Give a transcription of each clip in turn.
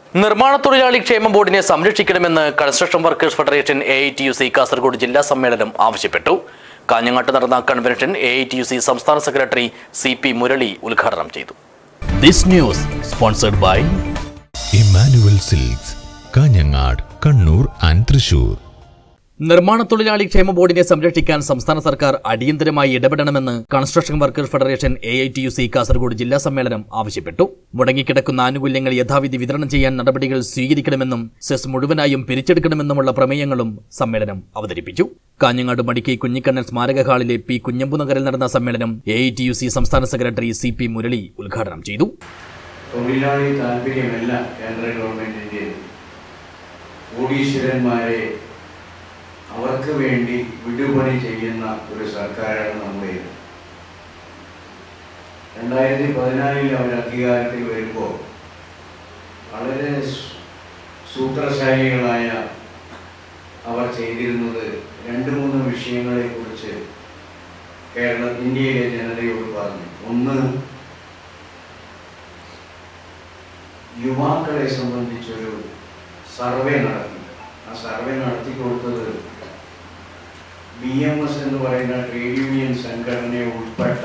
നിർമ്മാണ തൊഴിലാളി ക്ഷേമ ബോർഡിനെ സംരക്ഷിക്കണമെന്ന് construction workers federation A I T U C Kasaragod ജില്ലാ സമ്മേളനം ആവശ്യപ്പെട്ടു കാഞ്ഞങ്ങാട്ട് നടന്ന convention A I T U C സംസ്ഥാന സെക്രട്ടറി സി പി മുരളി ഉദ്ഘാടനം ചെയ്തു this news sponsored by Emmanuel silks Kanhangad Kannur and Thrissur നിർമ്മാണ തൊഴിലാളി ക്ഷേമ ബോർഡിനെ സംരക്ഷിക്കാൻ സംസ്ഥാന സർക്കാർ അടിയന്തരമായി ഇടപെടണമെന്ന് construction workers federation A I T U C Kasaragod ജില്ലാ സമ്മേളനം ആവശ്യപ്പെട്ടു മുടങ്ങിക്കിടക്കുന്ന ആനുകൂല്യങ്ങൾ യഥാവിധി വിതരണം ചെയ്യാൻ നടപടികൾ സ്വീകരിക്കണമെന്നും സെസ് മുഴുവനായും പിരിച്ചെടുക്കണമെന്നുമുള്ള പ്രമേയങ്ങളും സമ്മേളനം അവതരിപ്പിച്ചു കാഞ്ഞങ്ങാട് മടിക്കൈ കുഞ്ഞിക്കണ്ണൻ സ്മാരക ഹാളിലെ പി കുഞ്ഞമ്പു നഗറിൽ നടന്ന സമ്മേളനം A I T U C സംസ്ഥാന സെക്രട്ടറി സി പി മുരളി ഉദ്ഘാടനം ചെയ്തു തൊഴിലാളി താല്പര്യമല്ല കേന്ദ്ര ഗവൺമെന്റിന്റെ കോടീശ്വരന്മാരെ അവർക്ക് വേണ്ടി വിടുപണി ചെയ്യുന്ന ഒരു സർക്കാരാണ് നമ്മുടേത് രണ്ടായിരത്തി പതിനാലിൽ അവർ അധികാരത്തിൽ വരുമ്പോൾ വളരെ സൂ- സൂത്രശാലികളായ അവർ ചെയ്തിരുന്നത് രണ്ട് മൂന്ന് വിഷയങ്ങളെ കുറിച്ച് കേരള ഇന്ത്യയിലെ ജനതയോട് പറഞ്ഞു ഒന്ന് യുവാക്കളെ സംബന്ധിച്ചൊരു സർവേ നടത്തി ആ സർവേ നടത്തി കൊടുത്തത് ബി എം എസ് എന്ന് പറയുന്ന ട്രേഡ് യൂണിയൻ സംഘടന ഉൾപ്പെട്ട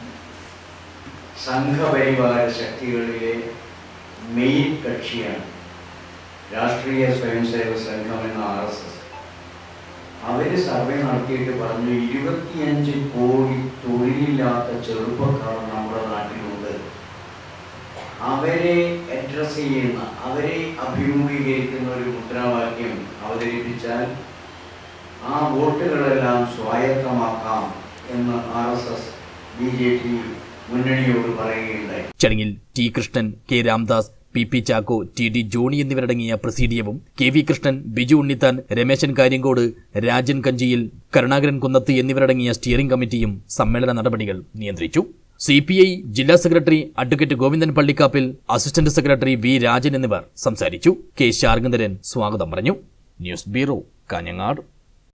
സംഘപരിവാര ശക്തികളിലെ മെയിൻ കക്ഷിയാണ് രാഷ്ട്രീയ സ്വയംസേവക സംഘം എന്ന ആർ എസ് എസ് അവര് സർവേ നടത്തിയിട്ട് പറഞ്ഞു ഇരുപത്തിയഞ്ച് കോടി തൊഴിലില്ലാത്ത ചെറുപ്പക്കാർ നമ്മുടെ നാട്ടിലുണ്ട് അവരെ അഡ്രസ് ചെയ്യുന്ന അവരെ അഭിമുഖീകരിക്കുന്ന ഒരു മുദ്രാവാക്യം അവതരിപ്പിച്ചാൽ ആ വോട്ടുകളെല്ലാം സ്വായത്തമാക്കാം എന്ന് R S S B J P മുന്നണിയോട് പറയുകയുണ്ടായി ചടങ്ങിൽ T Krishnan K Ramdas P P Chacko T D Johny എന്നിവരടങ്ങിയ പ്രസീഡിയവും കെ വി കൃഷ്ണൻ ബിജു ഉണ്ണിത്താൻ രമേശൻ കാര്യങ്കോട് രാജൻ കഞ്ചിയിൽ കരുണാകരൻ കുന്നത്ത് എന്നിവരടങ്ങിയ സ്റ്റിയറിംഗ് കമ്മിറ്റിയും സമ്മേളന നടപടികൾ നിയന്ത്രിച്ചു സി പി ഐ ജില്ലാ സെക്രട്ടറി advocate Govindan Pallikappil assistant secretary V Rajan എന്നിവർ സംസാരിച്ചു കെ ശാർഗന്ധരൻ സ്വാഗതം പറഞ്ഞു ന്യൂസ് ബ്യൂറോ കാഞ്ഞങ്ങാട്